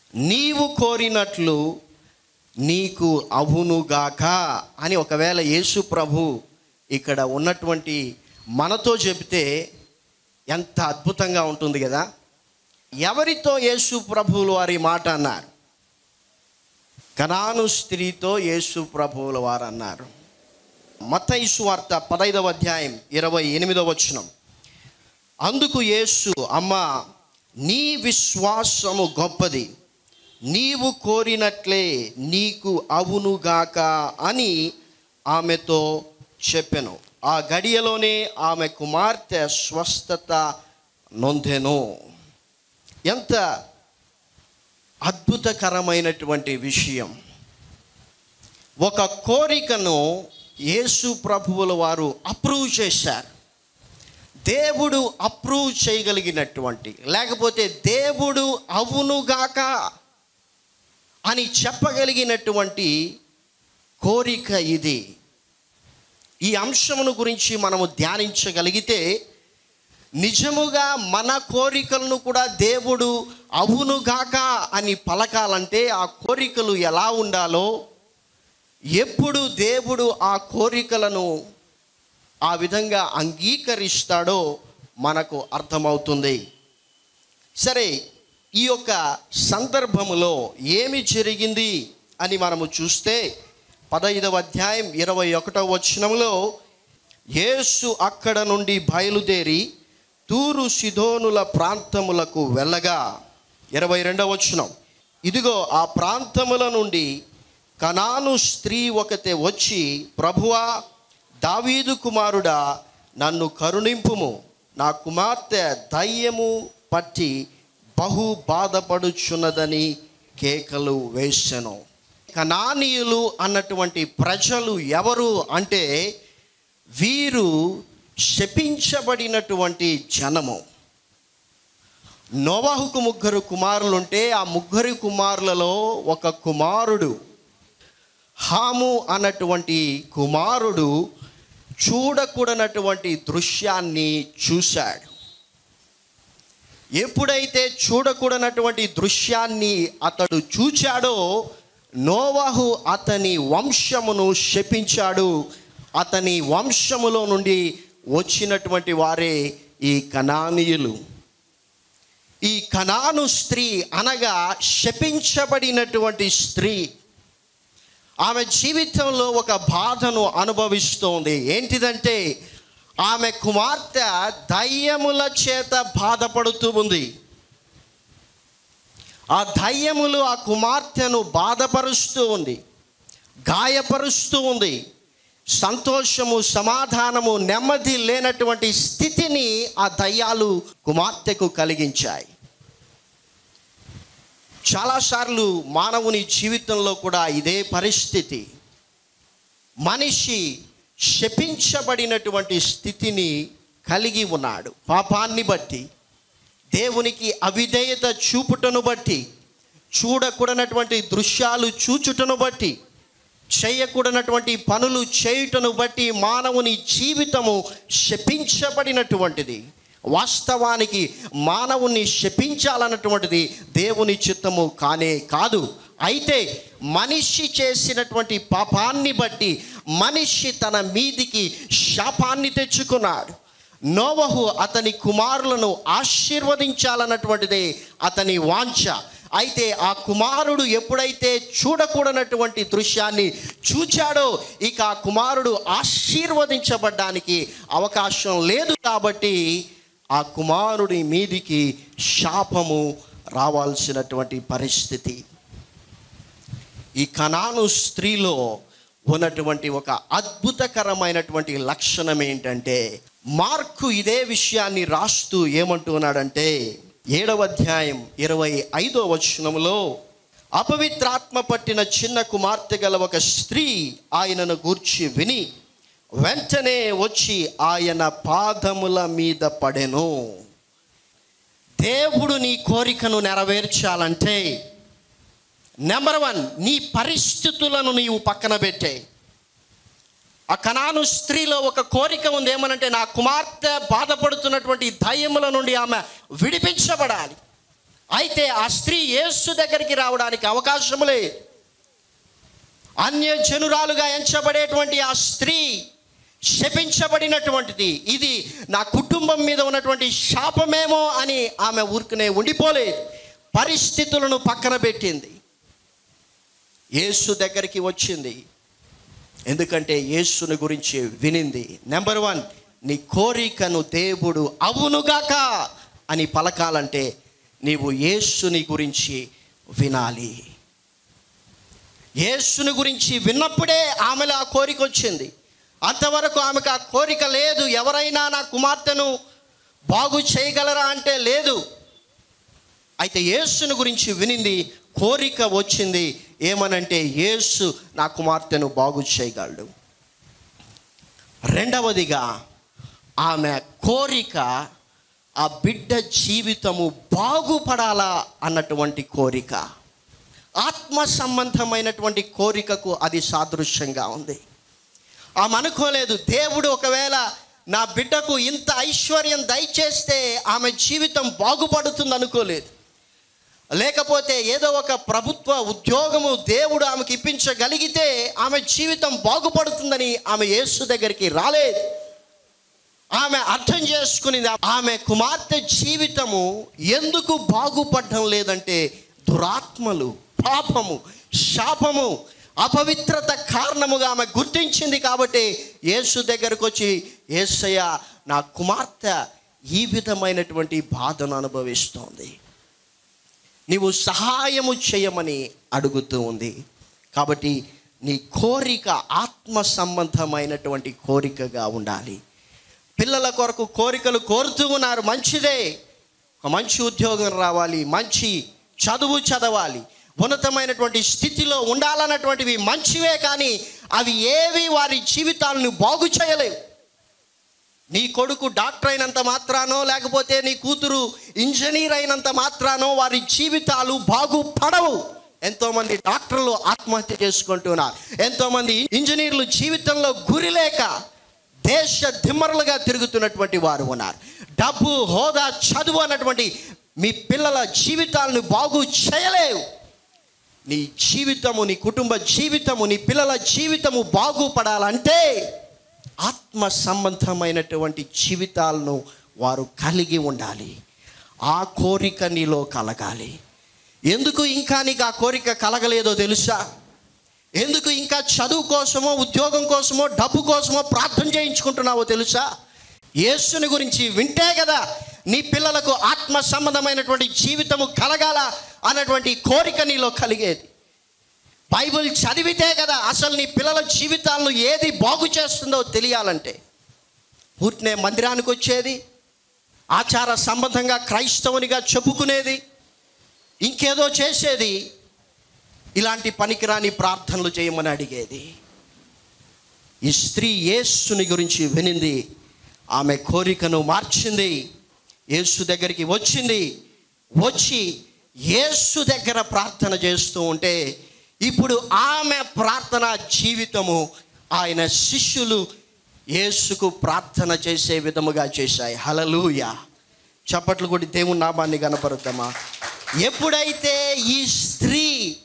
నీవు కోరినట్లు నీకు అవునుగాక అని ఒకవేళ యేసు ప్రభు ఇక్కడ ఉన్నటువంటి మనతో చెబితే ఎంత అద్భుతంగా ఉంటుంది కదా ఎవరితో యేసు ప్రభువులు వారి మాట అన్నారు కనాను స్త్రీతో యేసు ప్రభువుల వారు అన్నారు మత్తయి వార్త పదైదవ అధ్యాయం ఇరవై ఎనిమిదవ వచనం అందుకు యేసు అమ్మ నీ విశ్వాసము గొప్పది నీవు కోరినట్లే నీకు అవునుగాక అని ఆమెతో చెప్పెను ఆ గడియలోనే ఆమె కుమార్తె స్వస్థత నొందెను ఎంత అద్భుతకరమైనటువంటి విషయం ఒక కోరికను యేసు ప్రభువుల వారు అప్రూవ్ చేశారు దేవుడు అప్రూవ్ చేయగలిగినటువంటి లేకపోతే దేవుడు అవునుగాక అని చెప్పగలిగినటువంటి కోరిక ఇది ఈ అంశమును గురించి మనము ధ్యానించగలిగితే నిజముగా మన కోరికలను కూడా దేవుడు అవునుగాక అని పలకాలంటే ఆ కోరికలు ఎలా ఉండాలో ఎప్పుడు దేవుడు ఆ కోరికలను ఆ విధంగా అంగీకరిస్తాడో మనకు అర్థమవుతుంది సరే ఈ యొక్క సందర్భములో ఏమి జరిగింది అని మనము చూస్తే పదహైదవ అధ్యాయం ఇరవై ఒకటవ వచనంలో యేసు అక్కడ నుండి బయలుదేరి తూరు సిధోనుల ప్రాంతములకు వెళ్ళగా ఇరవై రెండవ వచనం ఇదిగో ఆ ప్రాంతముల నుండి కనాను స్త్రీ ఒకతే వచ్చి ప్రభువా దావీదు కుమారుడా నన్ను కరుణింపుము నా కుమార్తె దయ్యము పట్టి బహు బాధపడుచున్నదని కేకలు వేసెను కనానీయులు అన్నటువంటి ప్రజలు ఎవరు అంటే వీరు శపించబడినటువంటి జనము నోవాహుకు ముగ్గురు కుమారులుంటే ఆ ముగ్గురు కుమారులలో ఒక కుమారుడు హాము అన్నటువంటి కుమారుడు చూడకూడనటువంటి దృశ్యాన్ని చూశాడు ఎప్పుడైతే చూడకూడనటువంటి దృశ్యాన్ని అతడు చూచాడో నోవాహు అతని వంశమును శపించాడు అతని వంశములో నుండి వచ్చినటువంటి వారే ఈ కనానీయులు ఈ కనాను స్త్రీ అనగా శపించబడినటువంటి స్త్రీ ఆమె జీవితంలో ఒక బాధను అనుభవిస్తోంది ఏంటిదంటే ఆమె కుమార్తె దయ్యముల చేత బాధపడుతూ ఉంది ఆ దయ్యములు ఆ కుమార్తెను బాధపరుస్తూ ఉంది గాయపరుస్తూ ఉంది సంతోషము సమాధానము నెమ్మది లేనటువంటి స్థితిని ఆ దయ్యాలు కుమార్తెకు కలిగించాయి చాలాసార్లు మానవుని జీవితంలో కూడా ఇదే పరిస్థితి మనిషి శపించబడినటువంటి స్థితిని కలిగి ఉన్నాడు పాపాన్ని బట్టి దేవునికి అవిధేయత చూపుటను బట్టి చూడకూడనటువంటి దృశ్యాలు చూచుటను బట్టి చేయకూడనటువంటి పనులు చేయుటను బట్టి మానవుని జీవితము శపించబడినటువంటిది వాస్తవానికి మానవుని శపించాలన్నటువంటిది దేవుని చిత్తము కానే కాదు అయితే మనిషి చేసినటువంటి పాపాన్ని బట్టి మనిషి తన మీదికి శాపాన్ని తెచ్చుకున్నాడు నోవహు అతని కుమారులను ఆశీర్వదించాలన్నటువంటిదే అతని వాంఛ అయితే ఆ కుమారుడు ఎప్పుడైతే చూడకూడనటువంటి దృశ్యాన్ని చూచాడో ఇక ఆ కుమారుడు ఆశీర్వదించబడ్డానికి అవకాశం లేదు కాబట్టి ఆ కుమారుడి మీదికి శాపము రావాల్సినటువంటి పరిస్థితి ఈ కనాను స్త్రీలో ఉన్నటువంటి ఒక అద్భుతకరమైనటువంటి లక్షణం ఏంటంటే మార్కు ఇదే విషయాన్ని రాస్తూ ఏమంటున్నాడంటే ఏడవ అధ్యాయం ఇరవై ఐదో వచనంలో అపవిత్రాత్మ పట్టిన చిన్న కుమార్తె గల ఒక స్త్రీ ఆయనను గూర్చి విని వెంటనే వచ్చి ఆయన పాదముల మీద పడెను దేవుడు నీ కోరికను నెరవేర్చాలంటే నెంబర్ వన్ నీ పరిస్థితులను నీవు పక్కన పెట్టే ఆ కనాను స్త్రీలో ఒక కోరిక ఉంది ఏమనంటే నా కుమార్తె బాధపడుతున్నటువంటి దయ్యముల నుండి ఆమె విడిపించబడాలి అయితే ఆ స్త్రీ యేసు దగ్గరికి రావడానికి అవకాశం లేదు అన్య జనురాలుగా ఎంచబడేటువంటి ఆ స్త్రీ శపించబడినటువంటిది ఇది నా కుటుంబం మీద ఉన్నటువంటి శాపమేమో అని ఆమె ఊరుకునే ఉండిపోలేదు పరిస్థితులను పక్కన పెట్టింది యేసు దగ్గరికి వచ్చింది ఎందుకంటే యేసుని గురించి వినింది నెంబర్ వన్ నీ కోరికను దేవుడు అవునుగాక అని పలకాలంటే నీవు యేసుని గురించి వినాలి యేసుని గురించి విన్నప్పుడే ఆమెలో ఆ కోరిక వచ్చింది అంతవరకు ఆమెకు ఆ కోరిక లేదు ఎవరైనా నా కుమార్తెను బాగు చేయగలరా అంటే లేదు అయితే యేసుని గురించి వినింది కోరిక వచ్చింది ఏమనంటే యేసు నా కుమార్తెను బాగు చేయగలడు రెండవదిగా ఆమె కోరిక ఆ బిడ్డ జీవితము బాగుపడాలా అన్నటువంటి కోరిక ఆత్మ సంబంధమైనటువంటి కోరికకు అది సాదృశ్యంగా ఉంది ఆమె అనుకోలేదు దేవుడు ఒకవేళ నా బిడ్డకు ఇంత ఐశ్వర్యం దయచేస్తే ఆమె జీవితం బాగుపడుతుంది అనుకోలేదు లేకపోతే ఏదో ఒక ప్రభుత్వ ఉద్యోగము దేవుడు ఆమెకి ఇప్పించగలిగితే ఆమె జీవితం బాగుపడుతుందని ఆమె యేసు దగ్గరికి రాలేదు ఆమె అర్థం చేసుకునింది ఆమె కుమార్తె జీవితము ఎందుకు బాగుపడడం లేదంటే దురాత్మలు పాపము శాపము అపవిత్రత కారణముగా ఆమె గుర్తించింది కాబట్టి యేసు దగ్గరకు వచ్చి యేసయ్య నా కుమార్తె ఈ విధమైనటువంటి బాధను అనుభవిస్తోంది నీవు సహాయము చేయమని అడుగుతూ ఉంది కాబట్టి నీ కోరిక ఆత్మ సంబంధమైనటువంటి కోరికగా ఉండాలి పిల్లల కొరకు కోరికలు కోరుతూ ఉన్నారు మంచిదే ఒక మంచి ఉద్యోగం రావాలి మంచి చదువు చదవాలి ఉన్నతమైనటువంటి స్థితిలో ఉండాలన్నటువంటివి మంచివే కానీ అవి ఏవి వారి జీవితాలను బాగు చేయలేవు నీ కొడుకు డాక్టర్ అయినంత మాత్రానో లేకపోతే నీ కూతురు ఇంజనీర్ అయినంత మాత్రానో వారి జీవితాలు బాగుపడవు ఎంతోమంది డాక్టర్లు ఆత్మహత్య చేసుకుంటున్నారు ఎంతోమంది ఇంజనీర్లు జీవితంలో గురి లేక దేశ దిమ్మరులుగా తిరుగుతున్నటువంటి వారు ఉన్నారు డబ్బు హోదా చదువు అన్నటువంటి మీ పిల్లల జీవితాలను బాగు చేయలేవు నీ జీవితము నీ కుటుంబ జీవితము నీ పిల్లల జీవితము బాగుపడాలంటే ఆత్మ సంబంధమైనటువంటి జీవితాలను వారు కలిగి ఉండాలి ఆ కోరిక నీలో కలగాలి ఎందుకు ఇంకా నీకు ఆ కోరిక కలగలేదో తెలుసా ఎందుకు ఇంకా చదువు కోసమో ఉద్యోగం కోసమో డబ్బు కోసమో ప్రార్థన చేయించుకుంటున్నావో తెలుసా యేసుని గురించి వింటే కదా నీ పిల్లలకు ఆత్మ సంబంధమైనటువంటి జీవితము కలగాల అన్నటువంటి కోరిక నీలో కలిగేది బైబిల్ చదివితే కదా అసలు నీ పిల్లల జీవితాలను ఏది బాగు చేస్తుందో తెలియాలంటే పూర్తినే మందిరానికి వచ్చేది ఆచార సంబంధంగా క్రైస్తవునిగా చెప్పుకునేది ఇంకేదో చేసేది ఇలాంటి పనికిరాని ప్రార్థనలు చేయమని అడిగేది ఈ స్త్రీ యేసుని గురించి వినింది ఆమె కోరికను మార్చింది యేసు దగ్గరికి వచ్చింది వచ్చి యేసు దగ్గర ప్రార్థన చేస్తూ ఉంటే ఇప్పుడు ఆమె ప్రార్థన జీవితము ఆయన శిష్యులు యేసుకు ప్రార్థన చేసే విధముగా చేశాయి హలలుయ చప్పట్లు కొట్టి దేవుని నామాన్ని కనపరుద్దామా ఎప్పుడైతే ఈ స్త్రీ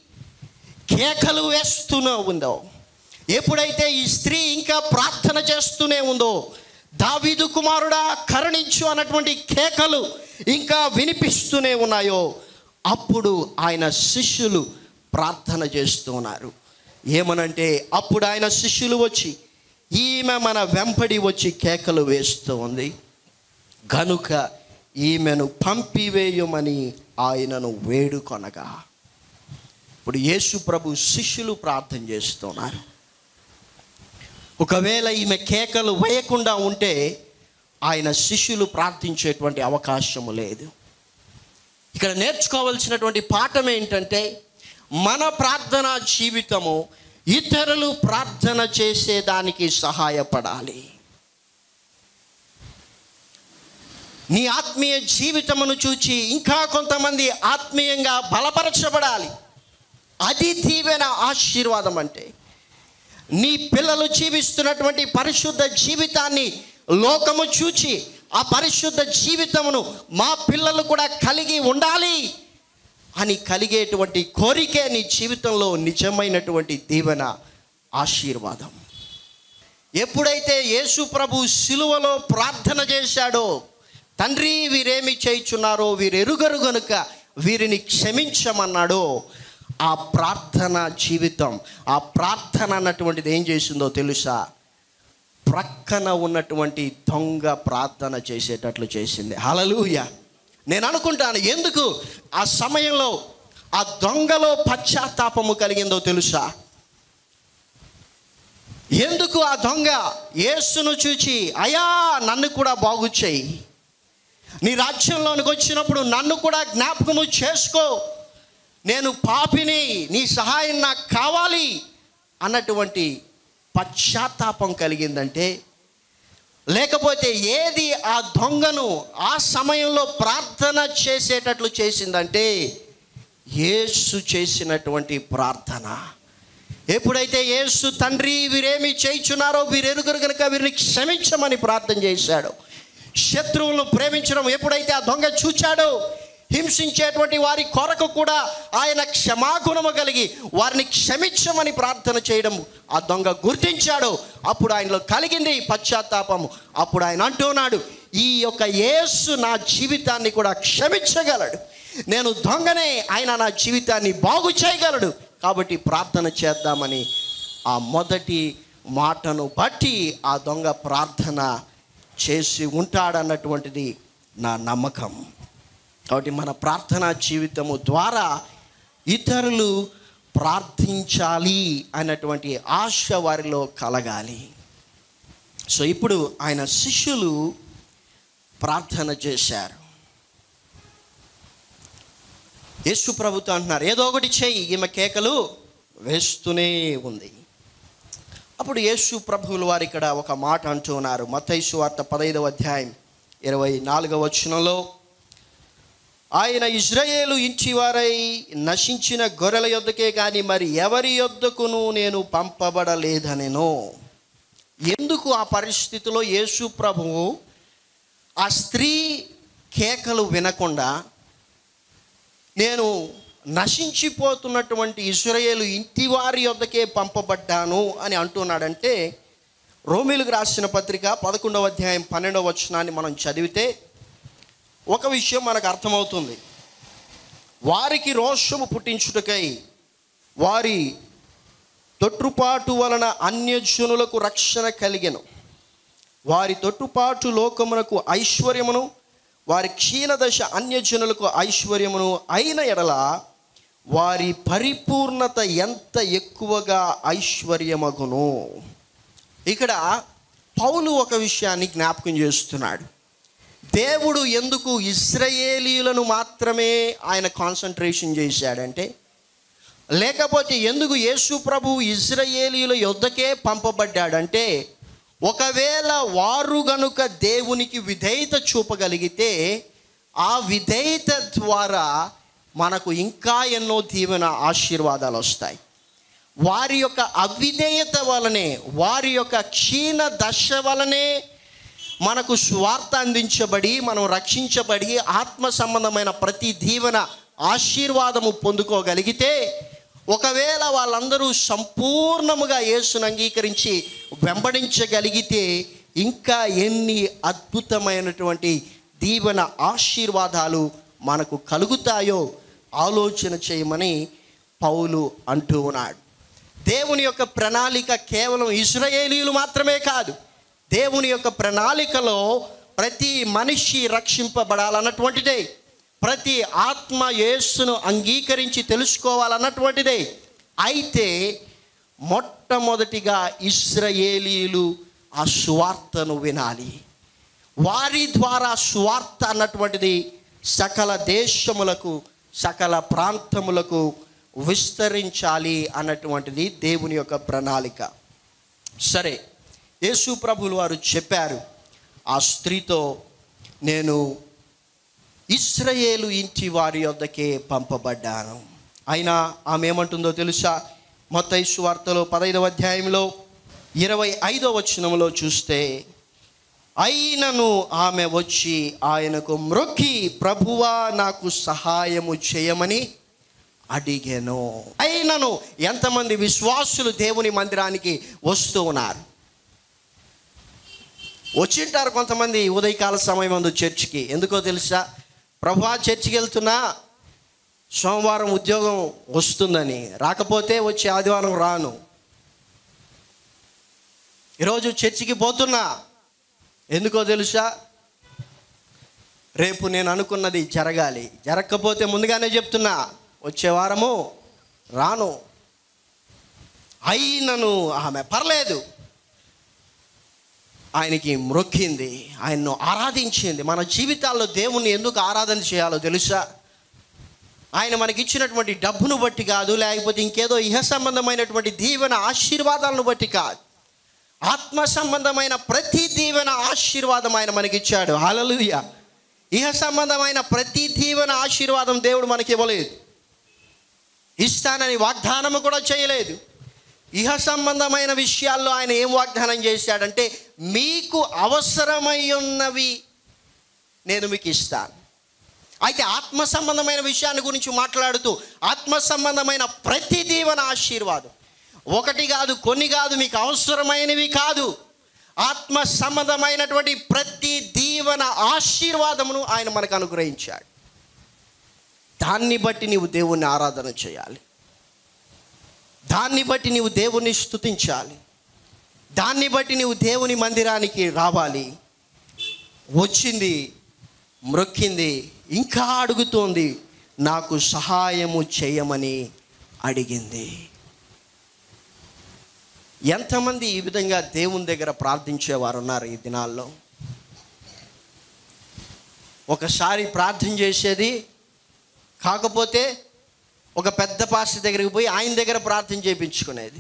కేకలు వేస్తూనే ఉందో ఎప్పుడైతే ఈ స్త్రీ ఇంకా ప్రార్థన చేస్తూనే ఉందో దావీదు కుమారుడా కరుణించు అన్నటువంటి కేకలు ఇంకా వినిపిస్తూనే ఉన్నాయో అప్పుడు ఆయన శిష్యులు ప్రార్థన చేస్తూ ఉన్నారు ఏమనంటే అప్పుడు ఆయన శిష్యులు వచ్చి ఈమె మన వెంపడి వచ్చి కేకలు వేస్తూ ఉంది గనుక ఈమెను పంపివేయమని ఆయనను వేడుకొనగా ఇప్పుడు యేసు ప్రభు శిష్యులు ప్రార్థన చేస్తున్నారు ఒకవేళ ఈమె కేకలు వేయకుండా ఉంటే ఆయన శిష్యులు ప్రార్థించేటువంటి అవకాశము లేదు ఇక్కడ నేర్చుకోవాల్సినటువంటి పాఠం ఏంటంటే మన ప్రార్థన జీవితము ఇతరులు ప్రార్థన చేసేదానికి సహాయపడాలి నీ ఆత్మీయ జీవితమును చూచి ఇంకా కొంతమంది ఆత్మీయంగా బలపరచబడాలి అది దీవెన ఆశీర్వాదం అంటే నీ పిల్లలు జీవిస్తున్నటువంటి పరిశుద్ధ జీవితాన్ని లోకము చూచి ఆ పరిశుద్ధ జీవితమును మా పిల్లలు కూడా కలిగి ఉండాలి అని కలిగేటువంటి కోరికే నీ జీవితంలో నిజమైనటువంటి దీవెన ఆశీర్వాదం ఎప్పుడైతే యేసు ప్రభు సిలువలో ప్రార్థన చేశాడో తండ్రి వీరేమి చేయుచున్నారో వీరెరుగరు గనుక వీరిని క్షమించమన్నాడో ఆ ప్రార్థన జీవితం ఆ ప్రార్థన అన్నటువంటిది ఏం చేసిందో తెలుసా ప్రక్కన ఉన్నటువంటి దొంగ ప్రార్థన చేసేటట్లు చేసింది హలలుయ నేను అనుకుంటాను ఎందుకు ఆ సమయంలో ఆ దొంగలో పశ్చాత్తాపము కలిగిందో తెలుసా ఎందుకు ఆ దొంగ యేసును చూచి అయా నన్ను కూడా బాగు చేయి నీ రాజ్యంలోనికి వచ్చినప్పుడు నన్ను కూడా జ్ఞాపకము చేసుకో నేను పాపిని నీ సహాయం నాకు కావాలి అన్నటువంటి పశ్చాత్తాపం కలిగిందంటే లేకపోతే ఏది ఆ దొంగను ఆ సమయంలో ప్రార్థన చేసేటట్లు చేసిందంటే యేసు చేసినటువంటి ప్రార్థన ఎప్పుడైతే యేసు తండ్రి వీరేమి చేయించున్నారో వీరెరుగురు కనుక వీరిని క్షమించమని ప్రార్థన చేశాడు శత్రువులను ప్రేమించడం ఎప్పుడైతే ఆ దొంగ చూచాడో హింసించేటువంటి వారి కొరకు కూడా ఆయన క్షమాగుణము కలిగి వారిని క్షమించమని ప్రార్థన చేయడం ఆ దొంగ గుర్తించాడు అప్పుడు ఆయనలో కలిగింది పశ్చాత్తాపము అప్పుడు ఆయన అంటున్నాడు ఈ యొక్క యేసు నా జీవితాన్ని కూడా క్షమించగలడు నేను దొంగనే ఆయన నా జీవితాన్ని బాగు చేయగలడు కాబట్టి ప్రార్థన చేద్దామని ఆ మొదటి మాటను బట్టి ఆ దొంగ ప్రార్థన చేసి ఉంటాడన్నటువంటిది నా నమ్మకం కాబట్టి మన ప్రార్థనా జీవితము ద్వారా ఇతరులు ప్రార్థించాలి అన్నటువంటి ఆశ వారిలో కలగాలి సో ఇప్పుడు ఆయన శిష్యులు ప్రార్థన చేశారు యేసు ప్రభుతో అంటున్నారు ఏదో ఒకటి చెయ్యి ఈమె కేకలు వేస్తూనే ఉంది అప్పుడు యేసు ప్రభువుల వారు ఇక్కడ ఒక మాట అంటున్నారు మతైసు వార్త పదైదవ అధ్యాయం ఇరవై నాలుగవ వచనంలో ఆయన ఇజ్రాయేలు ఇంచివారై నశించిన గొర్రెల యొద్దకే కానీ మరి ఎవరి యొద్దకును నేను పంపబడలేదనెను ఎందుకు ఆ పరిస్థితిలో యేసు ప్రభువు ఆ స్త్రీ కేకలు వినకుండా నేను నశించిపోతున్నటువంటి ఇస్రాయేలు ఇంటి వారి యొద్దకే పంపబడ్డాను అని అంటున్నాడంటే రోమిలకు రాసిన పత్రిక పదకొండవ అధ్యాయం పన్నెండవ వచనాన్ని మనం చదివితే ఒక విషయం మనకు అర్థమవుతుంది వారికి రోషము పుట్టించుటకై వారి తొట్టుపాటు వలన అన్యజనులకు రక్షణ కలిగెను వారి తొట్టుపాటు లోకమునకు ఐశ్వర్యమును వారి క్షీణదశ అన్యజనులకు ఐశ్వర్యమును అయిన ఎడల వారి పరిపూర్ణత ఎంత ఎక్కువగా ఐశ్వర్యమగును ఇక్కడ పౌలు ఒక విషయాన్ని జ్ఞాపకం చేస్తున్నాడు దేవుడు ఎందుకు ఇస్రాయేలీలను మాత్రమే ఆయన కాన్సన్ట్రేషన్ చేశాడంటే లేకపోతే ఎందుకు యేసు ప్రభు ఇజ్రాయేలీల యొద్దకే పంపబడ్డాడంటే ఒకవేళ వారు గనుక దేవునికి విధేయత చూపగలిగితే ఆ విధేయత ద్వారా మనకు ఇంకా ఎన్నో దీవెన ఆశీర్వాదాలు వస్తాయి వారి యొక్క అవిధేయత వలనే వారి యొక్క క్షీణ దశ వలనే మనకు స్వార్థ అందించబడి మనం రక్షించబడి ఆత్మ సంబంధమైన ప్రతి దీవెన ఆశీర్వాదము పొందుకోగలిగితే ఒకవేళ వాళ్ళందరూ సంపూర్ణముగా యేసును అంగీకరించి వెంబడించగలిగితే ఇంకా ఎన్ని అద్భుతమైనటువంటి దీవెన ఆశీర్వాదాలు మనకు కలుగుతాయో ఆలోచన చేయమని పౌలు అంటూ ఉన్నాడు దేవుని యొక్క ప్రణాళిక కేవలం ఇస్రాయేలీలు మాత్రమే కాదు దేవుని యొక్క ప్రణాళికలో ప్రతి మనిషి రక్షింపబడాలన్నటువంటిదే ప్రతి ఆత్మ యేసును అంగీకరించి తెలుసుకోవాలన్నటువంటిదే అయితే మొట్టమొదటిగా ఇస్రాయేలీలు ఆ సువార్తను వినాలి వారి ద్వారా సువార్త అన్నటువంటిది సకల దేశములకు సకల ప్రాంతములకు విస్తరించాలి అన్నటువంటిది దేవుని యొక్క ప్రణాళిక సరే యేసు ప్రభులు వారు చెప్పారు ఆ స్త్రీతో నేను ఇస్రయేలు ఇంటి వారి వద్దకే పంపబడ్డాను అయినా ఆమె ఏమంటుందో తెలుసా మొత్తైసు వార్తలో పదైదవ అధ్యాయంలో ఇరవై ఐదో వచనంలో చూస్తే అయినను ఆమె వచ్చి ఆయనకు మ్రొక్కి ప్రభువా నాకు సహాయము చేయమని అడిగాను అయినను ఎంతమంది విశ్వాసులు దేవుని మందిరానికి వస్తూ ఉన్నారు వచ్చింటారు కొంతమంది ఉదయకాల సమయం అందు చర్చికి ఎందుకో తెలుసా ప్రభా చర్చికి వెళ్తున్నా సోమవారం ఉద్యోగం వస్తుందని రాకపోతే వచ్చే ఆదివారం రాను ఈరోజు చర్చికి పోతున్నా ఎందుకో తెలుసా రేపు నేను అనుకున్నది జరగాలి జరగకపోతే ముందుగానే చెప్తున్నా వచ్చే వారము రాను అయినను ఆమె పర్లేదు ఆయనకి మ్రొక్కింది ఆయన్ను ఆరాధించింది మన జీవితాల్లో దేవుణ్ణి ఎందుకు ఆరాధన చేయాలో తెలుసా ఆయన మనకి ఇచ్చినటువంటి డబ్బును బట్టి కాదు లేకపోతే ఇంకేదో ఇహ సంబంధమైనటువంటి దీవెన ఆశీర్వాదాలను బట్టి కాదు ఆత్మ సంబంధమైన ప్రతి దీవెన ఆశీర్వాదం ఆయన మనకిచ్చాడు హల్లెలూయా ఇహ సంబంధమైన ప్రతి దీవెన ఆశీర్వాదం దేవుడు మనకి ఇవ్వలేదు ఇస్తానని వాగ్దానము కూడా చేయలేదు ఇహ సంబంధమైన విషయాల్లో ఆయన ఏం వాగ్దానం చేశాడంటే మీకు అవసరమై ఉన్నవి నేను మీకు ఇస్తాను అయితే ఆత్మ సంబంధమైన విషయాన్ని గురించి మాట్లాడుతూ ఆత్మ సంబంధమైన ప్రతి దీవెన ఆశీర్వాదం ఒకటి కాదు కొన్ని కాదు మీకు అవసరమైనవి కాదు ఆత్మ సంబంధమైనటువంటి ప్రతి దీవెన ఆశీర్వాదమును ఆయన మనకు అనుగ్రహించాడు దాన్ని బట్టి నీవు దేవుణ్ణి ఆరాధన చేయాలి దాన్ని బట్టి నీవు దేవుణ్ణి స్తుతించాలి దాన్ని బట్టి నీవు దేవుని మందిరానికి రావాలి వచ్చింది మ్రొక్కింది ఇంకా అడుగుతోంది నాకు సహాయము చేయమని అడిగింది ఎంతమంది ఈ విధంగా దేవుని దగ్గర ప్రార్థించేవారు ఉన్నారు ఈ దినాల్లో ఒకసారి ప్రార్థన చేసేది కాకపోతే ఒక పెద్ద పాస్టర్ దగ్గరికి పోయి ఆయన దగ్గర ప్రార్థన చేయించుకునేది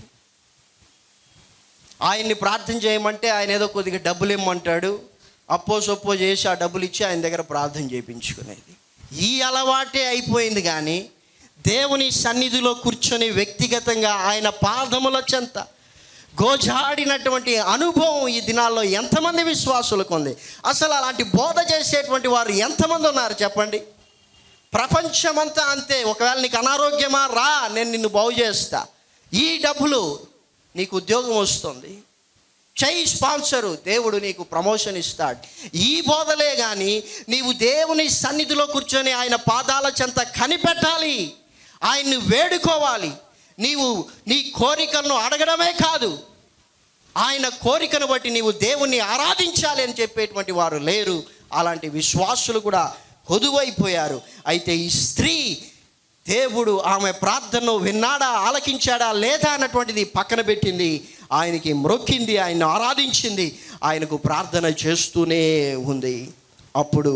ఆయన్ని ప్రార్థన చేయమంటే ఆయన ఏదో కొద్దిగా డబ్బులు ఇమ్మంటాడు అప్పో సొప్పో చేసి ఆ డబ్బులు ఇచ్చి ఆయన దగ్గర ప్రార్థన చేయించుకునేది ఈ అలవాటే అయిపోయింది కానీ దేవుని సన్నిధిలో కూర్చొని వ్యక్తిగతంగా ఆయన పాదముల చెంత గోజాడినటువంటి అనుభవం ఈ దినాల్లో ఎంతమంది విశ్వాసులకు ఉంది అసలు అలాంటి బోధ చేసేటువంటి వారు ఎంతమంది ఉన్నారు చెప్పండి ప్రపంచమంతా అంతే ఒకవేళ నీకు అనారోగ్యమా రా నేను నిన్ను బాగు చేస్తా ఈ డబ్బులు నీకు ఉద్యోగం వస్తుంది చెయ్యి స్పాన్సరు దేవుడు నీకు ప్రమోషన్ ఇస్తాడు ఈ బోధలే కానీ నీవు దేవుని సన్నిధిలో కూర్చొని ఆయన పాదాల చెంత కనిపెట్టాలి ఆయన్ని వేడుకోవాలి నీవు నీ కోరికలను అడగడమే కాదు ఆయన కోరికను బట్టి నీవు దేవుణ్ణి ఆరాధించాలి అని చెప్పేటువంటి వారు లేరు అలాంటి విశ్వాసులు కూడా కొదువైపోయారు అయితే ఈ స్త్రీ దేవుడు ఆమె ప్రార్థనను విన్నాడా ఆలకించాడా లేదా అన్నటువంటిది పక్కన పెట్టింది ఆయనకి మ్రొక్కింది ఆయన ఆరాధించింది ఆయనకు ప్రార్థన చేస్తూనే ఉంది అప్పుడు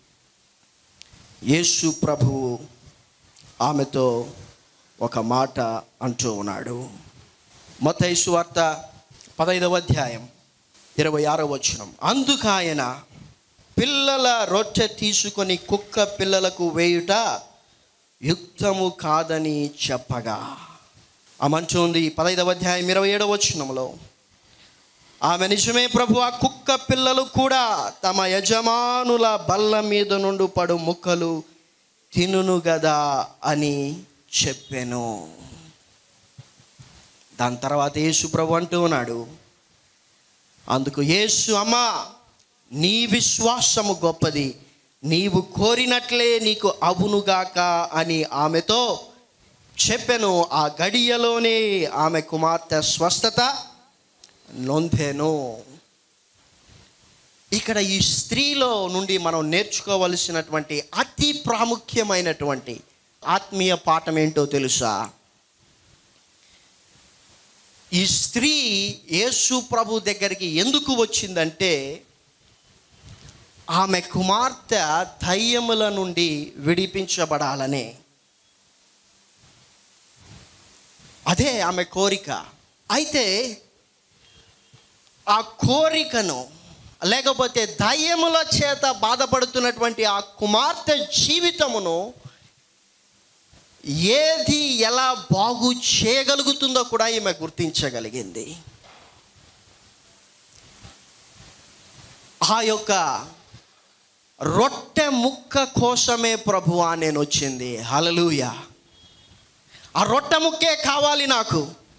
యేసు ప్రభువు ఆమెతో ఒక మాట అంటూ ఉన్నాడు మతైసు వార్త పదైదవ అధ్యాయం ఇరవై ఆరో వచనం అందుకు ఆయన పిల్లల రొట్టె తీసుకొని కుక్క పిల్లలకు వేయుట యుక్తము కాదని చెప్పగా ఆ మంచం ఉంది పదైదవ అధ్యాయం ఇరవై ఏడవ వచనంలో ఆమె నిజమే ప్రభు ఆ కుక్క పిల్లలు కూడా తమ యజమానుల బల్ల మీద నుండి పడు ముక్కలు తినును గదా అని చెప్పాను దాని తర్వాత యేసు ప్రభు అంటూ ఉన్నాడు అందుకు యేసు అమ్మా నీ విశ్వాసము గొప్పది నీవు కోరినట్లే నీకు అవునుగాక అని ఆమెతో చెప్పెను ఆ గడియలోనే ఆమె కుమార్తె స్వస్థత నొందెను ఇక్కడ ఈ స్త్రీలో నుండి మనం నేర్చుకోవలసినటువంటి అతి ప్రాముఖ్యమైనటువంటి ఆత్మీయ పాఠం ఏంటో తెలుసా ఈ స్త్రీ యేసు ప్రభు దగ్గరికి ఎందుకు వచ్చిందంటే ఆమె కుమార్తె దయ్యముల నుండి విడిపించబడాలనే అదే ఆమె కోరిక అయితే ఆ కోరికను లేకపోతే దయ్యముల చేత బాధపడుతున్నటువంటి ఆ కుమార్తె జీవితమును ఏది ఎలా బాగు చేయగలుగుతుందో కూడా ఈమె గుర్తించగలిగింది ఆ యొక్క రొట్టె ముక్క కోసమే ప్రభువా నేను వచ్చింది హలలుయ ఆ రొట్టె ముక్కే కావాలి నాకు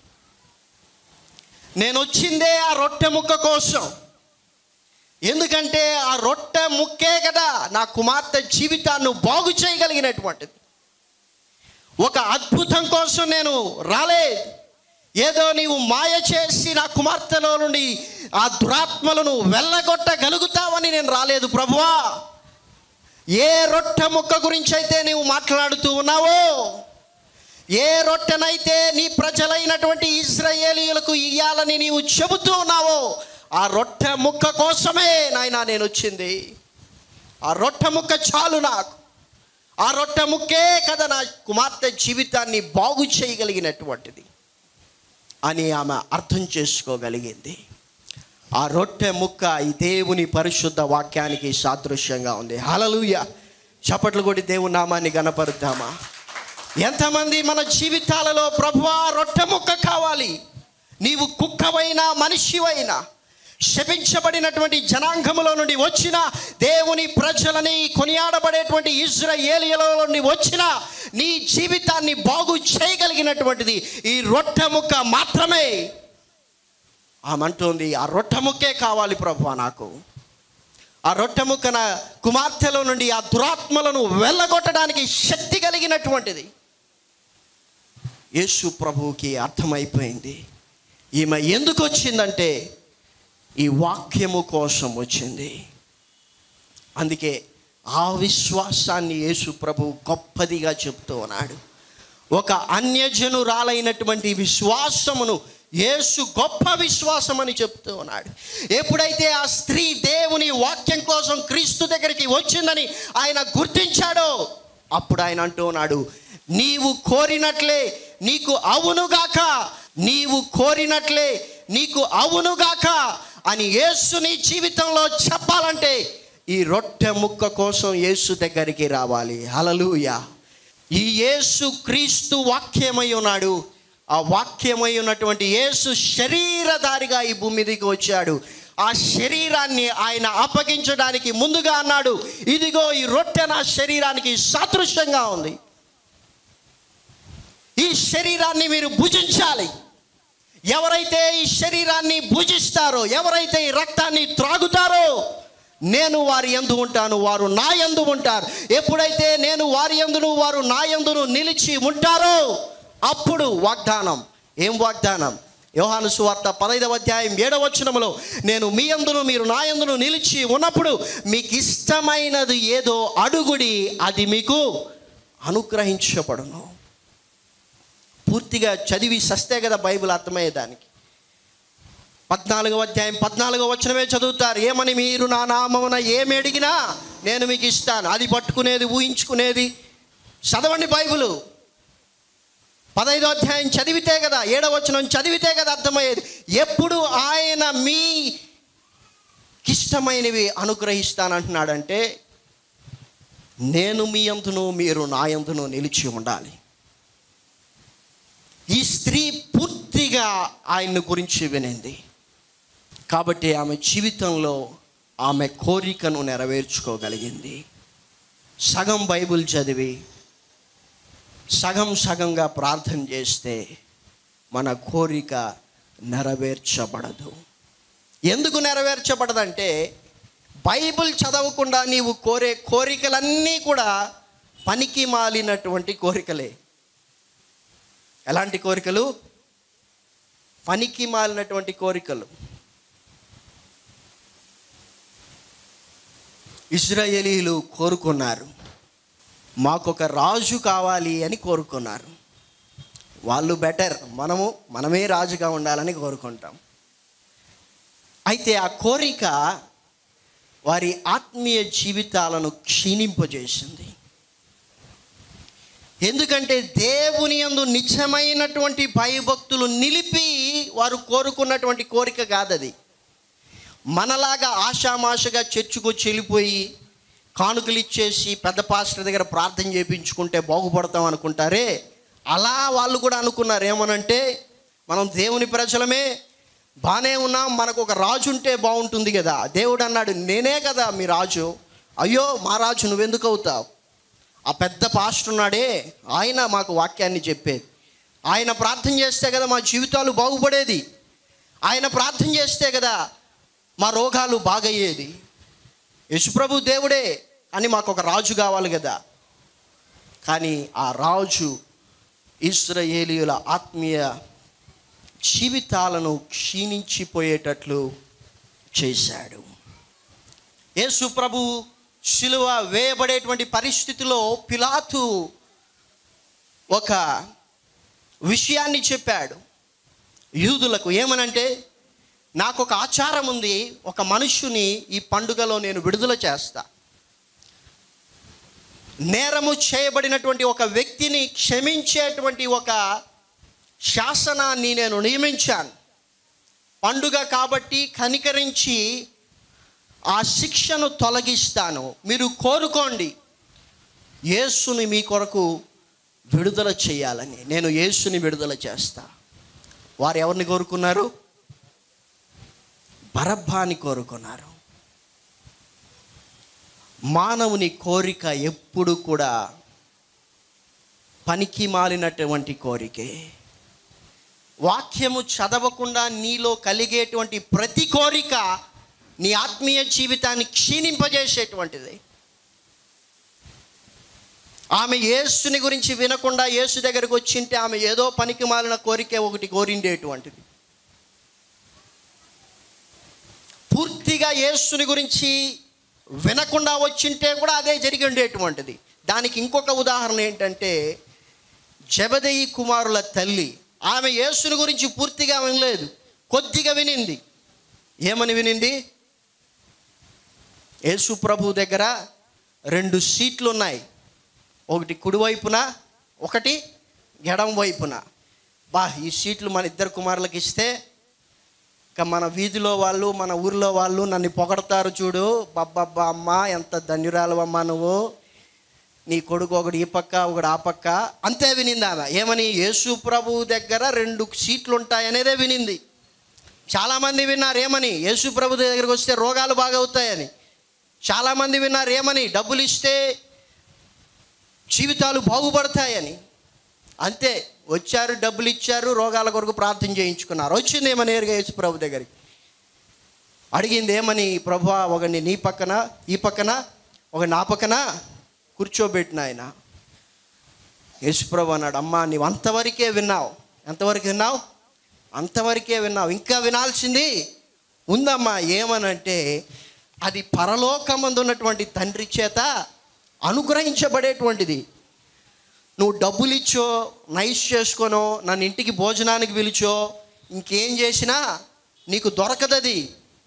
నేను వచ్చిందే ఆ రొట్టె ముక్క కోసం ఎందుకంటే ఆ రొట్టె ముక్కే కదా నా కుమార్తె జీవితాన్ని బాగు చేయగలిగినటువంటిది ఒక అద్భుతం కోసం నేను రాలేదు ఏదో నీవు మాయ చేసి నా కుమార్తెలో నుండి ఆ దురాత్మలను వెళ్ళగొట్టగలుగుతావని నేను రాలేదు ప్రభువా ఏ రొట్టె ముక్క గురించి అయితే నీవు మాట్లాడుతూ ఉన్నావో ఏ రొట్టెనైతే నీ ప్రజలైనటువంటి ఇజ్రాయేలీయులకు ఇయ్యాలని నీవు చెబుతూ ఉన్నావో ఆ రొట్టె ముక్క కోసమే నాయనా నేను వచ్చింది ఆ రొట్టె ముక్క చాలు నాకు ఆ రొట్టె ముక్కే కదా నా కుమార్తె జీవితాన్ని బాగు చేయగలిగినటువంటిది అని ఆమె అర్థం చేసుకోగలిగింది ఆ రొట్టె ముక్క ఈ దేవుని పరిశుద్ధ వాక్యానికి సాదృశ్యంగా ఉంది హలలుయ చప్పట్లు కొట్టి దేవుని నామాన్ని గనపరుద్దామా ఎంతమంది మన జీవితాలలో ప్రభువా రొట్టె ముక్క కావాలి నీవు కుక్కవైనా మనిషివైనా శపించబడినటువంటి జనాంగములో నుండి వచ్చిన దేవుని ప్రజలని కొనియాడబడేటువంటి ఇజ్రాయేలియలో నుండి వచ్చిన నీ జీవితాన్ని బాగు చేయగలిగినటువంటిది ఈ రొట్టె ముక్క మాత్రమే ఆమంటోంది ఆ రొట్టె ముక్కే కావాలి ప్రభు నాకు ఆ రొట్టె ముక్కన కుమార్తెలో నుండి ఆ దురాత్మలను వెళ్ళగొట్టడానికి శక్తి కలిగినటువంటిది యేసు ప్రభువుకి అర్థమైపోయింది ఈమె ఎందుకు వచ్చిందంటే ఈ వాక్యము కోసం వచ్చింది అందుకే ఆ విశ్వాసాన్ని యేసు ప్రభు గొప్పదిగా చెప్తూ ఉన్నాడు ఒక అన్యజనురాలైనటువంటి విశ్వాసమును యేసు గొప్ప విశ్వాసం అని చెప్తూ ఉన్నాడు ఎప్పుడైతే ఆ స్త్రీ దేవుని వాక్యం కోసం క్రీస్తు దగ్గరికి వచ్చిందని ఆయన గుర్తించాడో అప్పుడు ఆయన అంటూ ఉన్నాడు నీవు కోరినట్లే నీకు అవునుగాక నీవు కోరినట్లే నీకు అవునుగాక అని యేసు నీ జీవితంలో చెప్పాలంటే ఈ రొట్టె ముక్క కోసం యేసు దగ్గరికి రావాలి హలలుయా ఈ యేసు క్రీస్తు వాక్యమై ఉన్నాడు ఆ వాక్యమై ఉన్నటువంటి యేసు శరీరధారిగా ఈ భూమి మీదకి వచ్చాడు ఆ శరీరాన్ని ఆయన అప్పగించడానికి ముందుగా అన్నాడు ఇదిగో ఈ రొట్టె నా శరీరానికి సాదృశ్యంగా ఉంది ఈ శరీరాన్ని మీరు భుజించాలి ఎవరైతే ఈ శరీరాన్ని భుజిస్తారో ఎవరైతే ఈ రక్తాన్ని త్రాగుతారో నేను వారి ఎందు ఉంటాను వారు నా ఎందు ఉంటారు ఎప్పుడైతే నేను వారి ఎందును వారు నా ఎందును నిలిచి ఉంటారో అప్పుడు వాగ్దానం ఏం వాగ్దానం యోహాను సువార్త పదైదవ అధ్యాయం ఏడవ వచనములో నేను మీ అందును మీరు నా ఎందును నిలిచి ఉన్నప్పుడు మీకు ఇష్టమైనది ఏదో అడుగుడి అది మీకు అనుగ్రహించబడును పూర్తిగా చదివి సస్తే కదా బైబిల్ అర్థమయ్యేదానికి పద్నాలుగవ అధ్యాయం పద్నాలుగవ వచనమే చదువుతారు ఏమని మీరు నా నామమున ఏమి అడిగినా నేను మీకు ఇస్తాను అది పట్టుకునేది ఊహించుకునేది చదవండి బైబిలు పదైదో అధ్యాయం చదివితే కదా ఏడవ వచనం చదివితే కదా అర్థమయ్యేది ఎప్పుడు ఆయన మీ ఇష్టమైనవి అనుగ్రహిస్తానంటున్నాడంటే నేను మీ అందును మీరు నా అందును నిలిచి ఉండాలి ఈ స్త్రీ పూర్తిగా ఆయన గురించి వినింది కాబట్టి ఆమె జీవితంలో ఆమె కోరికను నెరవేర్చుకోగలిగింది సగం బైబిల్ చదివి సగం సగంగా ప్రార్థన చేస్తే మన కోరిక నెరవేర్చబడదు ఎందుకు నెరవేర్చబడదంటే బైబిల్ చదవకుండా నీవు కోరే కోరికలన్నీ కూడా పనికి మాలినటువంటి కోరికలే ఎలాంటి కోరికలు పనికి మాలినటువంటి కోరికలు ఇజ్రాయేలీలు కోరుకున్నారు మాకొక రాజు కావాలి అని కోరుకున్నారు వాళ్ళు బెటర్ మనము మనమే రాజుగా ఉండాలని కోరుకుంటాం అయితే ఆ కోరిక వారి ఆత్మీయ జీవితాలను క్షీణింపజేసింది ఎందుకంటే దేవుని యందు నిజమైనటువంటి భయభక్తులు నిలిపి వారు కోరుకున్నటువంటి కోరిక కాదది మనలాగా ఆషామాషగా చర్చుకొచ్చి వెళ్ళిపోయి కానుకలు ఇచ్చేసి పెద్ద పాస్టర్ దగ్గర ప్రార్థన చేయించుకుంటే బాగుపడతాం అనుకుంటారే అలా వాళ్ళు కూడా అనుకున్నారు ఏమనంటే మనం దేవుని ప్రజలమే బాగానే ఉన్నాం మనకు ఒక రాజు ఉంటే బాగుంటుంది కదా దేవుడు అన్నాడు నేనే కదా మీ రాజు అయ్యో మా రాజు నువ్వెందుకు అవుతావు ఆ పెద్ద పాస్టర్ ఉన్నాడే ఆయన మాకు వాక్యాన్ని చెప్పేది ఆయన ప్రార్థన చేస్తే కదా మా జీవితాలు బాగుపడేది ఆయన ప్రార్థన చేస్తే కదా మా రోగాలు బాగయ్యేది యశుప్రభు దేవుడే అని మాకు ఒక రాజు కావాలి కదా కానీ ఆ రాజు ఇస్రాయేలీయుల ఆత్మీయ జీవితాలను క్షీణించిపోయేటట్లు చేశాడు యేసు ప్రభు శిలువ వేయబడేటువంటి పరిస్థితిలో పిలాతు ఒక విషయాన్ని చెప్పాడు యూదులకు ఏమనంటే నాకు ఒక ఆచారం ఉంది ఒక మనుష్యుని ఈ పండుగలో నేను విడుదల చేస్తా నేరము చేయబడినటువంటి ఒక వ్యక్తిని క్షమించేటువంటి ఒక శాసనాన్ని నేను నియమించాను పండుగ కాబట్టి కనికరించి ఆ శిక్షను తొలగిస్తాను మీరు కోరుకోండి యేసుని మీ కొరకు విడుదల చేయాలని నేను యేసుని విడుదల చేస్తా వారు ఎవరిని కోరుకున్నారు బరబ్బాని కోరుకున్నారు మానవుని కోరిక ఎప్పుడు కూడా పనికి మాలినటువంటి కోరికే వాక్యము చదవకుండా నీలో కలిగేటువంటి ప్రతి కోరిక నీ ఆత్మీయ జీవితాన్ని క్షీణింపజేసేటువంటిది ఆమె యేసుని గురించి వినకుండా యేసు దగ్గరకు వచ్చింటే ఆమె ఏదో పనికి మాలిన కోరిక ఒకటి కోరిండేటువంటిది పూర్తిగా యేసుని గురించి వినకుండా వచ్చింటే కూడా అదే జరిగి ఉండేటువంటిది దానికి ఇంకొక ఉదాహరణ ఏంటంటే జబదయి కుమారుల తల్లి ఆమె యేసుని గురించి పూర్తిగా వినలేదు కొద్దిగా వినింది ఏమని వినింది యేసు ప్రభు దగ్గర రెండు సీట్లు ఉన్నాయి ఒకటి కుడివైపున ఒకటి ఎడం వైపున బా ఈ సీట్లు మన ఇద్దరు కుమారులకు ఇస్తే ఇక మన వీధిలో వాళ్ళు మన ఊర్లో వాళ్ళు నన్ను పొగడతారు చూడు బబ్బబ్బా అమ్మ ఎంత ధన్యురాలు అమ్మా నువ్వు నీ కొడుకు ఒకడు ఈ పక్క ఒకడు ఆ పక్క అంతే వినింది ఆమె ఏమని యేసు ప్రభు దగ్గర రెండు సీట్లు ఉంటాయనేదే వినింది చాలామంది విన్నారు ఏమని యేసు ప్రభు దగ్గరికి వస్తే రోగాలు బాగవుతాయని చాలామంది విన్నారు ఏమని డబ్బులు ఇస్తే జీవితాలు బాగుపడతాయని అంతే వచ్చారు డబ్బులు ఇచ్చారు రోగాల కొరకు ప్రార్థన చేయించుకున్నారు వచ్చింది ఏమని నేరుగా యేసు ప్రభు దగ్గరికి అడిగింది ఏమని ప్రభు ఒకడిని నీ పక్కన ఈ పక్కన ఒక నా పక్కన కూర్చోబెట్టిన ఆయన యేసుప్రభు అన్నాడు అమ్మా నీవు అంతవరకే విన్నావు ఎంతవరకు విన్నావు అంతవరకే విన్నావు ఇంకా వినాల్సింది ఉందమ్మా ఏమనంటే అది పరలోకమందు ఉన్నటువంటి తండ్రి చేత అనుగ్రహించబడేటువంటిది నువ్వు డబ్బులు ఇచ్చో నైస్ చేసుకోనో నన్ను ఇంటికి భోజనానికి పిలిచో ఇంకేం చేసినా నీకు దొరకదది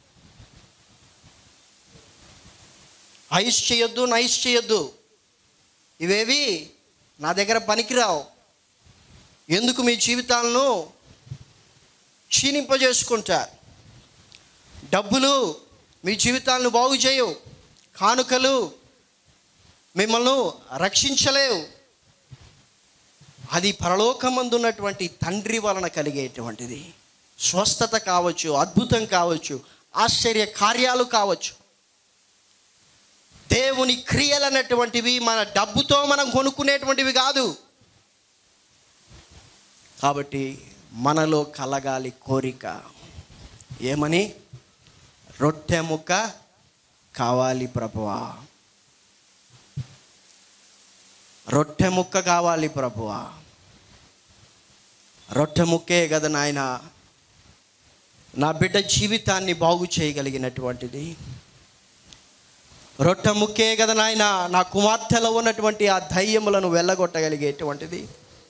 ఐస్ చేయొద్దు నైస్ చేయొద్దు ఇవేవి నా దగ్గర పనికిరావు ఎందుకు మీ జీవితాలను క్షీణింపజేసుకుంటారు డబ్బులు మీ జీవితాలను బాగు చేయవు కానుకలు మిమ్మల్ని రక్షించలేవు అది పరలోకమందున్నటువంటి తండ్రి వలన కలిగేటువంటిది స్వస్థత కావచ్చు అద్భుతం కావచ్చు ఆశ్చర్య కార్యాలు కావచ్చు దేవుని క్రియలు అన్నటువంటివి మన డబ్బుతో మనం కొనుక్కునేటువంటివి కాదు కాబట్టి మనలో కలగాలి కోరిక ఏమని రొట్టె ముక్క కావాలి ప్రభువా రొట్టె ముక్క కావాలి ప్రభువా రొట్టె ముక్కే కదా నాయన నా బిడ్డ జీవితాన్ని బాగు చేయగలిగినటువంటిది రొట్టె ముక్కే కదా నాయన నా కుమార్తెలో ఉన్నటువంటి ఆ ధైర్యములను వెళ్ళగొట్టగలిగేటువంటిది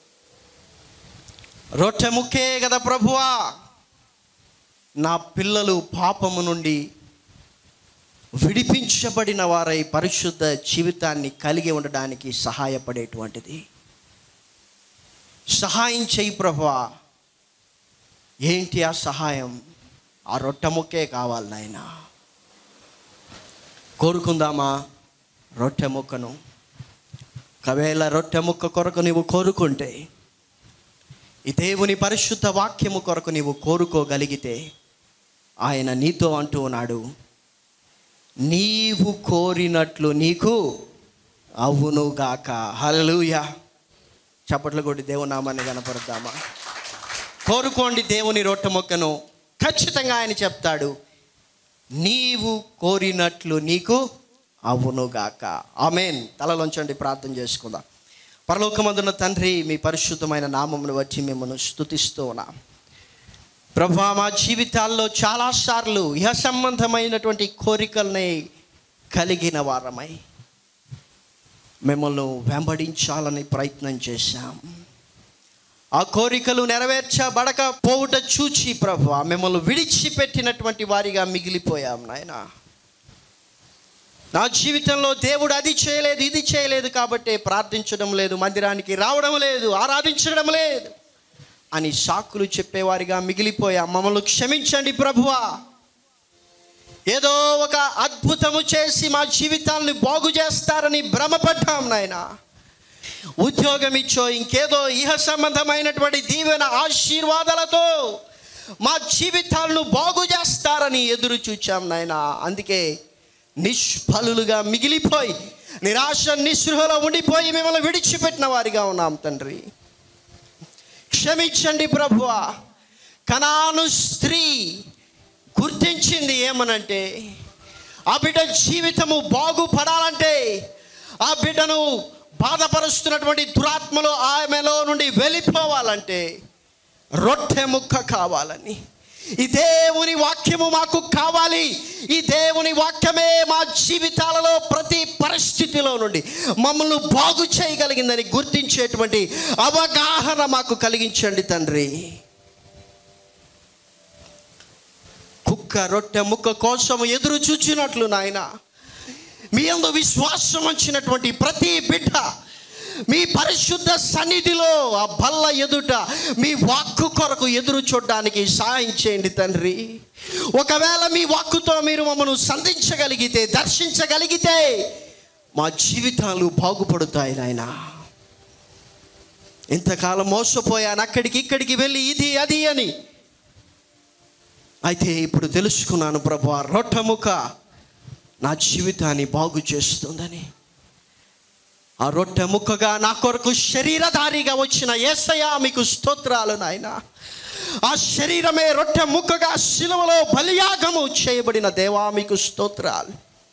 రొట్టె ముక్కే కదా ప్రభువా నా పిల్లలు పాపము నుండి విడిపించబడిన వారై పరిశుద్ధ జీవితాన్ని కలిగి ఉండడానికి సహాయపడేటువంటిది సహాయం చేయి ప్రభువా ఏంటి ఆ సహాయం ఆ రొట్టె ముక్కే కావాలి నాయన కోరుకుందామా రొట్టె ముక్కను ఒకవేళ రొట్టె ముక్క కొరకు నీవు కోరుకుంటే ఈ దేవుని పరిశుద్ధ వాక్యము కొరకు నీవు కోరుకోగలిగితే ఆయన నీతో అంటూ ఉన్నాడు నీవు కోరినట్లు నీకు అవునుగాక హల్లెలూయా చప్పట్లు కొట్టి దేవుని నామాన్ని కనపడతామా కోరుకోండి దేవుని రొట్టె మొక్కను ఖచ్చితంగా ఆయన చెప్తాడు నీవు కోరినట్లు నీకు అవునుగాక ఆమెన్ తలలోంచండి ప్రార్థన చేసుకుందాం పరలోకమందున్న తండ్రి మీ పరిశుద్ధమైన నామమును వచ్చి మిమ్మల్ని స్తుతిస్తూ ఉన్నాం ప్రభా మా జీవితాల్లో చాలాసార్లు ఇహ సంబంధమైనటువంటి కోరికల్ని కలిగిన వారమై మిమ్మల్ని వెంబడించాలని ప్రయత్నం చేశాం ఆ కోరికలు నెరవేర్చబడక పోవుట చూచి ప్రభు మిమ్మల్ని విడిచిపెట్టినటువంటి వారిగా మిగిలిపోయాం నాయన నా జీవితంలో దేవుడు అది చేయలేదు ఇది చేయలేదు కాబట్టి ప్రార్థించడం లేదు మందిరానికి రావడం లేదు ఆరాధించడం లేదు అని సాకులు చెప్పేవారిగా మిగిలిపోయాం మమ్మల్ని క్షమించండి ప్రభువా ఏదో ఒక అద్భుతము చేసి మా జీవితాలను బాగు చేస్తారని భ్రమపడ్డాం నాయనా ఉద్యోగం ఇచ్చో ఇంకేదో ఇహ సంబంధమైనటువంటి దీవెన ఆశీర్వాదాలతో మా జీవితాలను బాగు చేస్తారని ఎదురు చూచాం నాయన అందుకే నిష్ఫలులుగా మిగిలిపోయి నిరాశ నిస్పృహలో ఉండిపోయి మిమ్మల్ని విడిచిపెట్టిన వారిగా ఉన్నాం తండ్రి క్షమించండి ప్రభువ కనాను స్త్రీ గుర్తించింది ఏమనంటే ఆ బిడ్డ జీవితము బాగుపడాలంటే ఆ బిడ్డను బాధపరుస్తున్నటువంటి దురాత్మలు ఆమెలో నుండి వెళ్ళిపోవాలంటే రొట్టె ముక్క కావాలని ఈ దేవుని వాక్యము మాకు కావాలి ఈ దేవుని వాక్యమే మా జీవితాలలో ప్రతి పరిస్థితిలో నుండి మమ్మల్ని బాగు చేయగలిగిందని గుర్తించేటువంటి అవగాహన మాకు కలిగించండి తండ్రి కుక్క రొట్టె ముక్క కోసం ఎదురు చూచినట్లు నాయన మీ అందు విశ్వాసం వచ్చినటువంటి ప్రతి బిడ్డ మీ పరిశుద్ధ సన్నిధిలో ఆ బల్ల ఎదుట మీ వాక్కు కొరకు ఎదురు చూడడానికి సహాయం చేయండి తండ్రి ఒకవేళ మీ వాక్కుతో మీరు మమ్మల్ని సంధించగలిగితే దర్శించగలిగితే మా జీవితాలు బాగుపడతాయి నాయన ఇంతకాలం మోసపోయాను అక్కడికి ఇక్కడికి వెళ్ళి ఇది అది అని అయితే ఇప్పుడు తెలుసుకున్నాను ప్రభు ఆ రొట్టెముక నా జీవితాన్ని బాగు చేస్తుందని ఆ రొట్టె ముక్కగా నా కొరకు శరీరధారిగా వచ్చిన ఏసయ మీకు స్తోత్రాలు నాయన ఆ శరీరమే రొట్టె ముక్కగా శిలువలో బలియాగము చేయబడిన దేవా మీకు స్తోత్రాలు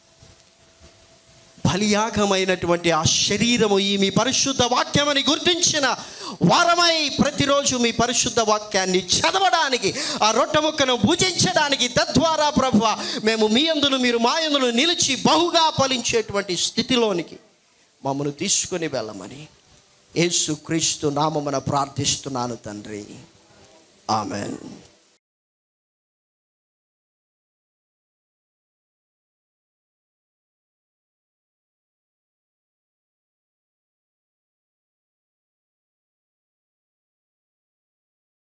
బలియాగమైనటువంటి ఆ శరీరము ఈ మీ పరిశుద్ధ వాక్యమని గుర్తించిన వారమై ప్రతిరోజు మీ పరిశుద్ధ వాక్యాన్ని చదవడానికి ఆ రొట్టె ముక్కను భుజించడానికి తద్వారా ప్రభు మేము మీ అందును మీరు మా అందును నిలిచి బహుగా ఫలించేటువంటి స్థితిలోనికి మమ్మను తీసుకుని వెళ్ళమని యేసు క్రీస్తు నామమున ప్రార్థిస్తున్నాను తండ్రి ఆమెన్